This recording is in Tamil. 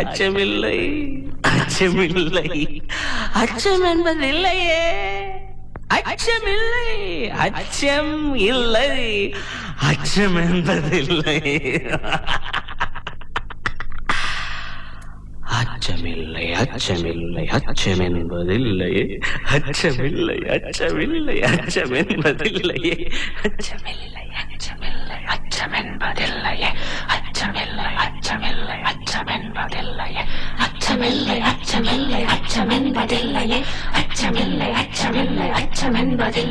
அச்சமில்லை அச்சமில்லை அச்சம் என்பதில்லையே அச்சமில்லை அச்சம் இல்லை அச்சம் என்பதில்லை அச்சமில்லை அச்சமில்லை அச்சம் என்பதில்லையே அச்சமில்லை அச்சமில்லை அச்சம் என்பதில்லையே அச்சமில்லை அச்சமில்லை அச்சம் என்பதில்லையே அச்சமில்லை அச்சமில்லை அச்சம் என்பதில்லையே அச்சமில்லை அச்சமில்லை அச்சம் என்பதில்லையே அச்சமில்லை அச்சமில்லை அச்சம் என்பதில்லை